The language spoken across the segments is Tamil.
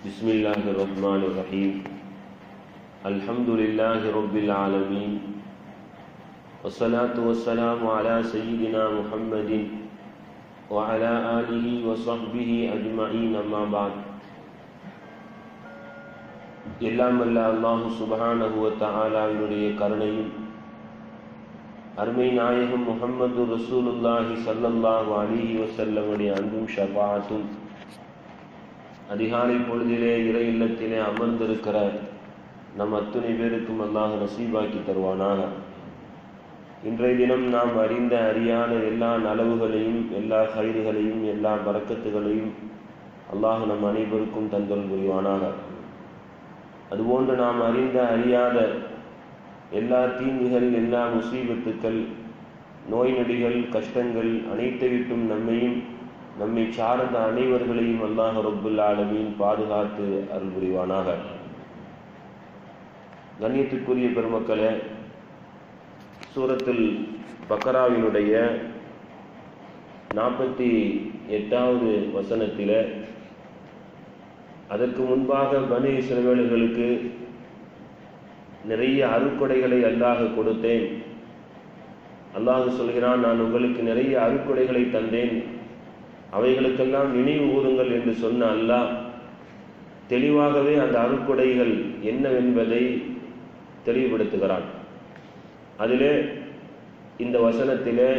بسم الله الرحمن الرحيم الحمد لله رب العالمين والصلاة والسلام على سيدنا محمد وعلى آله وصحبه أجمعين أما بعد எல்லாம் வல்ல அல்லாஹு சுபஹானஹு வ தஆலாவினுடைய கருணையும் அருமை நாயகம் முஹம்மது ரசூலுல்லாஹி ஸல்லல்லாஹு அலைஹி வஸல்லமுடைய அன்பும் ஷஃபாஅத்தும் அதிகாலை பொழுதிலே இறை இல்லத்திலே அமர்ந்திருக்கிற நம் அத்துணை பேருக்கும் அல்லாஹ் நசீபாக்கி தருவானாக இன்றைய தினம் நாம் அறிந்த அறியாத எல்லா நலவுகளையும் எல்லா கயிறுகளையும் எல்லா பறக்கத்துகளையும் அல்லாஹ் நம் அனைவருக்கும் தந்தல் புரிவானாக அதுபோன்று நாம் அறிந்த அறியாத எல்லா தீங்குகள் எல்லா முசீபத்துக்கள் நோய் நொடிகள் கஷ்டங்கள் அனைத்தை விட்டும் நம்மையும் நம்மை சார்ந்த அனைவர்களையும் அல்லாஹ் ரப்புல் ஆலமீன் பாதுகாத்து அருள் புரிவானாக கண்ணியத்துக்குரிய பெருமக்களே சூரத்தில் பக்கராவினுடைய நாற்பத்தி எட்டாவது வசனத்தில் அதற்கு முன்பாக பனி இஸ்ரவேலர்களுக்கு நிறைய அருக்கொடைகளை அல்லாஹ் கொடுத்தேன் அல்லாஹ் சொல்கிறான் நான் உங்களுக்கு நிறைய அருக்கொடைகளை தந்தேன் அவைகளுக்கெல்லாம் நினைவு கூறுங்கள் என்று சொன்ன அல்லாஹ் தெளிவாகவே அந்த அருக்கொடைகள் என்னவென்பதை தெளிவுபடுத்துகிறான் அதிலே இந்த வசனத்திலே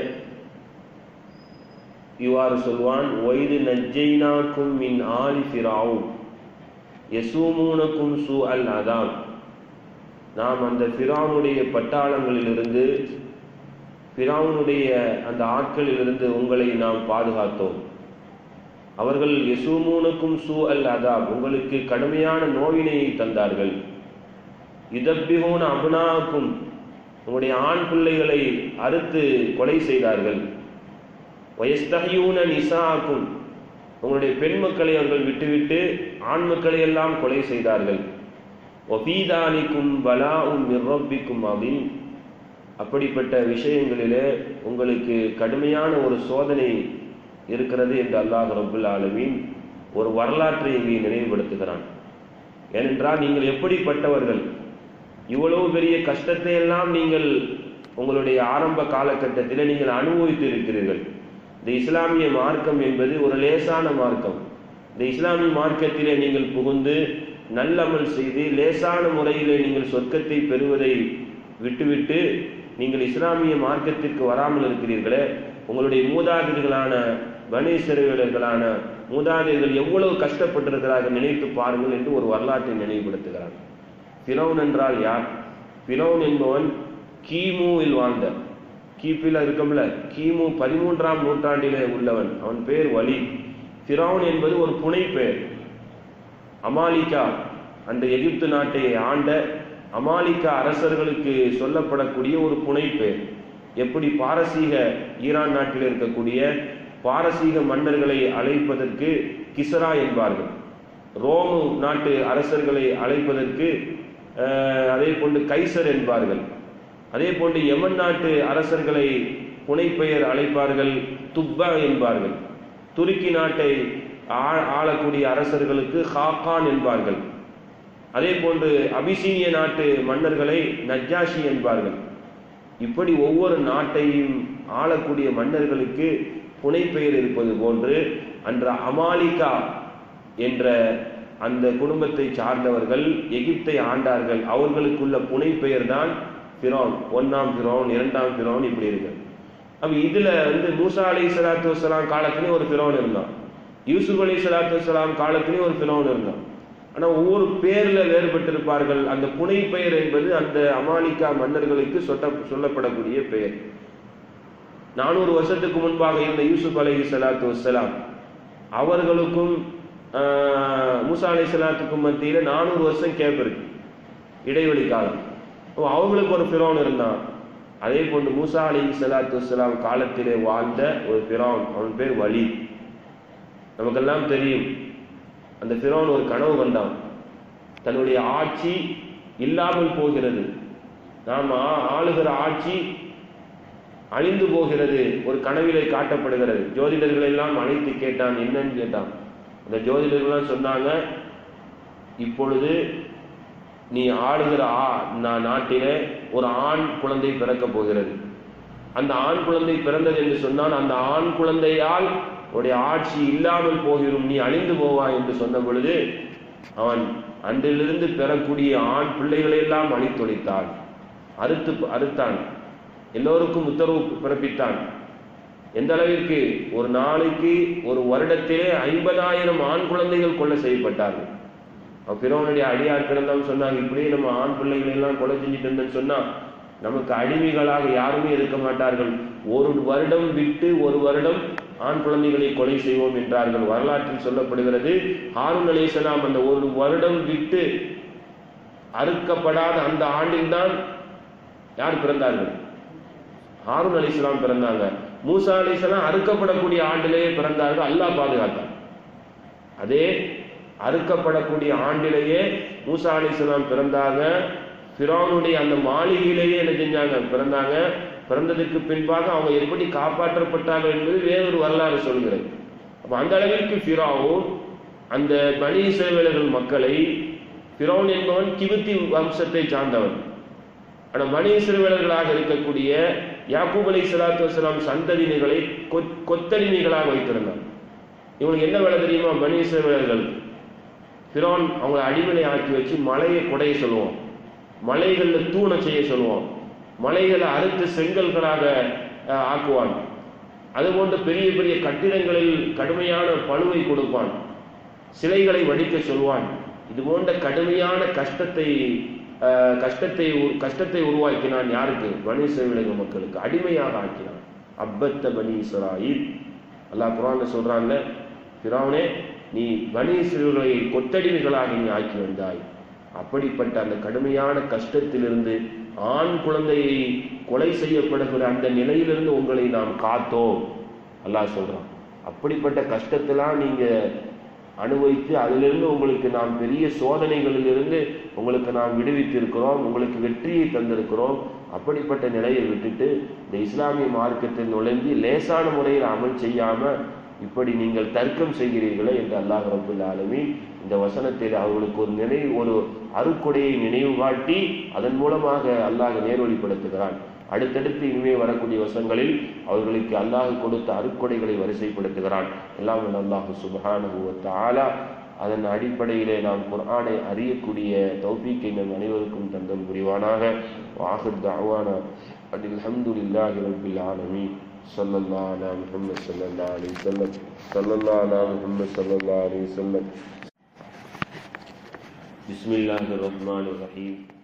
இவ்வாறு சொல்வான் ஒய்து நஜ்ஜைனாக்கும் மின் ஆலி ஃபிராவும் யசூமூனக்கும் சூ அல் அதாம் நாம் அந்த ஃபிராவுனுடைய பட்டாளங்களிலிருந்து ஃபிராவுனுடைய அந்த ஆட்களிலிருந்து உங்களை நாம் பாதுகாத்தோம் அவர்கள் யசூமூனுக்கும் சூ அல் அதாப் உங்களுக்கு கடுமையான நோவினையை தந்தார்கள் இதப்பிகோன அபுனாக்கும் உங்களுடைய ஆண் பிள்ளைகளை அறுத்து கொலை செய்தார்கள் வயஸ்தகியூன நிசாக்கும் உங்களுடைய பெண் மக்களை அவர்கள் விட்டுவிட்டு ஆண் மக்களை எல்லாம் கொலை செய்தார்கள் ஒபீதானிக்கும் பலாவும் நிர்ரப்பிக்கும் அப்படின்னு அப்படிப்பட்ட விஷயங்களிலே உங்களுக்கு கடுமையான ஒரு சோதனை இருக்கிறது என்று அல்லாஹ் ரபுல் ஆலமீன் ஒரு வரலாற்றை இங்கே நினைவுபடுத்துகிறான் ஏனென்றால் நீங்கள் எப்படிப்பட்டவர்கள் இவ்வளவு பெரிய கஷ்டத்தை எல்லாம் நீங்கள் உங்களுடைய ஆரம்ப காலகட்டத்தில் நீங்கள் அனுபவித்து இருக்கிறீர்கள் இந்த இஸ்லாமிய மார்க்கம் என்பது ஒரு லேசான மார்க்கம் இந்த இஸ்லாமிய மார்க்கத்திலே நீங்கள் புகுந்து நல்லமல் செய்து லேசான முறையிலே நீங்கள் சொர்க்கத்தை பெறுவதை விட்டுவிட்டு நீங்கள் இஸ்லாமிய மார்க்கத்திற்கு வராமல் இருக்கிறீர்களே உங்களுடைய மூதாதையர்களான வனேஸ்வரர்களான மூதாதையர்கள் எவ்வளவு கஷ்டப்பட்டிருக்கிறார்கள் நினைத்து பாருங்கள் என்று ஒரு வரலாற்றை நினைவுபடுத்துகிறார் பிறவுன் என்றால் யார் பிறவுன் என்பவன் கிமுவில் வாழ்ந்த கிபில இருக்கம்ல கிமு பதிமூன்றாம் நூற்றாண்டிலே உள்ளவன் அவன் பேர் வலி பிறவுன் என்பது ஒரு புனை பெயர் அமாலிகா அந்த எகிப்து நாட்டை ஆண்ட அமாலிகா அரசர்களுக்கு சொல்லப்படக்கூடிய ஒரு புனை பெயர் எப்படி பாரசீக ஈரான் நாட்டில் இருக்கக்கூடிய பாரசீக மன்னர்களை அழைப்பதற்கு கிசரா என்பார்கள் ரோமு நாட்டு அரசர்களை அழைப்பதற்கு அதே போன்று கைசர் என்பார்கள் அதே போன்று யமன் நாட்டு அரசர்களை புனைப்பெயர் அழைப்பார்கள் துப்பா என்பார்கள் துருக்கி நாட்டை ஆளக்கூடிய அரசர்களுக்கு ஹாக்கான் என்பார்கள் அதே போன்று அபிசீனிய நாட்டு மன்னர்களை நஜ்ஜாஷி என்பார்கள் இப்படி ஒவ்வொரு நாட்டையும் ஆளக்கூடிய மன்னர்களுக்கு புனைப்பெயர் இருப்பது போன்று அன்ற அமாலிகா என்ற அந்த குடும்பத்தை சார்ந்தவர்கள் எகிப்தை ஆண்டார்கள் அவர்களுக்குள்ள புனைப்பெயர் தான் பிரோன் ஒன்னாம் பிரோன் இரண்டாம் பிரோன் இப்படி இருக்கு அப்ப இதுல வந்து மூசா அலி சலாத்து வலாம் காலத்திலேயும் ஒரு பிரோன் இருந்தான் யூசுப் அலி சலாத்து வலாம் காலத்திலேயும் ஒரு பிரோன் இருந்தான் ஆனா ஒவ்வொரு பேர்ல வேறுபட்டிருப்பார்கள் அந்த புனை பெயர் என்பது அந்த அமாலிகா மன்னர்களுக்கு சொட்ட சொல்லப்படக்கூடிய பெயர் நானூறு வருஷத்துக்கு முன்பாக இருந்த யூசுப் அலி சலாத்து வலாம் அவர்களுக்கும் மூசா அலி சலாத்துக்கும் மத்தியில நானூறு வருஷம் கேப் இருக்கு இடைவெளி காலம் அவங்களுக்கு ஒரு பிரோன் இருந்தான் அதே போன்று மூசா அலி சலாத்து வலாம் காலத்திலே வாழ்ந்த ஒரு பிரோன் அவன் பேர் வலி நமக்கெல்லாம் தெரியும் அந்த பிரோன் ஒரு கனவு கண்டான் தன்னுடைய ஆட்சி இல்லாமல் போகிறது நாம் ஆளுகிற ஆட்சி அழிந்து போகிறது ஒரு கனவிலே காட்டப்படுகிறது ஜோதிடர்கள் எல்லாம் அழைத்து கேட்டான் என்னன்னு கேட்டான் அந்த ஜோதிடர்கள்லாம் சொன்னாங்க இப்பொழுது நீ ஆளுகிற ஆ நான் நாட்டிலே ஒரு ஆண் குழந்தை பிறக்கப் போகிறது அந்த ஆண் குழந்தை பிறந்தது என்று சொன்னால் அந்த ஆண் குழந்தையால் உடைய ஆட்சி இல்லாமல் போகிறோம் நீ அழிந்து போவாய் என்று சொன்ன பொழுது அவன் அன்றிலிருந்து பெறக்கூடிய ஆண் பிள்ளைகளை எல்லாம் அழித்தொழித்தான் அறுத்து அறுத்தான் எல்லோருக்கும் உத்தரவு பிறப்பித்தான் எந்த அளவிற்கு ஒரு நாளைக்கு ஒரு வருடத்திலே ஐம்பதாயிரம் ஆண் குழந்தைகள் கொலை செய்யப்பட்டார்கள் பிறவனுடைய அடியார் பிறந்தவன் சொன்னாங்க இப்படியே நம்ம ஆண் பிள்ளைகளை எல்லாம் கொலை செஞ்சுட்டு இருந்தேன்னு சொன்னா நமக்கு அடிமைகளாக யாருமே இருக்க மாட்டார்கள் ஒரு வருடம் விட்டு ஒரு வருடம் ஆண் குழந்தைகளை கொலை செய்வோம் என்றார்கள் வரலாற்றில் சொல்லப்படுகிறது ஹாரூன் அலிசலாம் அந்த ஒரு வருடம் விட்டு அறுக்கப்படாத அந்த ஆண்டில்தான் யார் பிறந்தார்கள் ஹாரூன் அலிஸ்லாம் பிறந்தாங்க மூசா அலிஸ்லாம் அறுக்கப்படக்கூடிய ஆண்டிலேயே பிறந்தார்கள் அல்லாஹ் பாதுகாத்தான் அதே அறுக்கப்படக்கூடிய ஆண்டிலேயே மூசா அலிஸ்லாம் பிறந்தாங்க பிறவனுடைய அந்த மாளிகையிலேயே என்ன செஞ்சாங்க பிறந்தாங்க பிறந்ததுக்கு பின்பாக அவங்க எப்படி காப்பாற்றப்பட்டார்கள் என்பது வேறொரு வரலாறு சொல்கிறது அப்ப அந்த அளவிற்கு பிராவும் அந்த பனி இஸ்ரவேலர்கள் மக்களை பிறவுன் என்பவன் கிபுத்தி வம்சத்தை சார்ந்தவன் ஆனா மணி இஸ்ரவேலர்களாக இருக்கக்கூடிய யாக்கூப் அலை சலாத்து வசலாம் சந்ததியினர்களை கொத்தடிமைகளாக வைத்திருந்தான் இவனுக்கு என்ன வேலை தெரியுமா மணி இஸ்ரவேலர்கள் பிறோன் அவங்களை அடிமனை ஆக்கி வச்சு மலையை குடைய சொல்லுவோம் மலைகளில் தூணை செய்ய சொல்லுவோம் மலைகளை அறுத்து செங்கல்களாக ஆக்குவான் அதுபோன்ற பெரிய பெரிய கட்டிடங்களில் கடுமையான பழுவை கொடுப்பான் சிலைகளை வடிக்க சொல்வான் இது போன்ற கடுமையான கஷ்டத்தை கஷ்டத்தை கஷ்டத்தை உருவாக்கினான் யாருக்கு பனீஸ்வரவிலக மக்களுக்கு அடிமையாக ஆக்கினான் அப்பத்த பனீஸ்வராயில் அல்லாஹ் குரான் சொல்றாங்க பிராவனே நீ பனீஸ்வரர்களை கொத்தடிமைகளாக நீ ஆக்கி வந்தாய் அப்படிப்பட்ட அந்த கடுமையான கஷ்டத்திலிருந்து ஆண் குழந்தையை கொலை செய்யப்படுகிற அந்த நிலையிலிருந்து உங்களை நாம் காத்தோம் அல்லாஹ் சொல்றான் அப்படிப்பட்ட கஷ்டத்தெல்லாம் நீங்க அனுபவித்து அதிலிருந்து உங்களுக்கு நாம் பெரிய சோதனைகளிலிருந்து உங்களுக்கு நாம் விடுவித்திருக்கிறோம் உங்களுக்கு வெற்றியை தந்திருக்கிறோம் அப்படிப்பட்ட நிலையை விட்டுட்டு இந்த இஸ்லாமிய மார்க்கத்தில் நுழைந்து லேசான முறையில் அமல் செய்யாம இப்படி நீங்கள் தர்க்கம் செய்கிறீர்களே என்று அல்லாஹ் ரபுல் ஆலமி இந்த வசனத்தில் அவர்களுக்கு ஒரு நினைவு ஒரு அருக்கொடையை நினைவு காட்டி அதன் மூலமாக அல்லாஹ் நேர்வழிப்படுத்துகிறான் அடுத்தடுத்து இனிமே வரக்கூடிய வசங்களில் அவர்களுக்கு அல்லாஹ் கொடுத்த அருக்கொடைகளை வரிசைப்படுத்துகிறான் எல்லாம் அல்லாஹு சுபஹானுவத்த ஆலா அதன் அடிப்படையிலே நாம் குர்ஆனை அறியக்கூடிய தௌஃபீக்கை நம் அனைவருக்கும் தந்தல் புரிவானாக வாஹிர் தாவானா அதில் அல்ஹம்துலில்லாஹி ரப்பில் ஆலமீன் صلى الله على محمد صلى الله عليه وسلم صلى الله على محمد صلى الله عليه وسلم بسم الله الرحمن الرحيم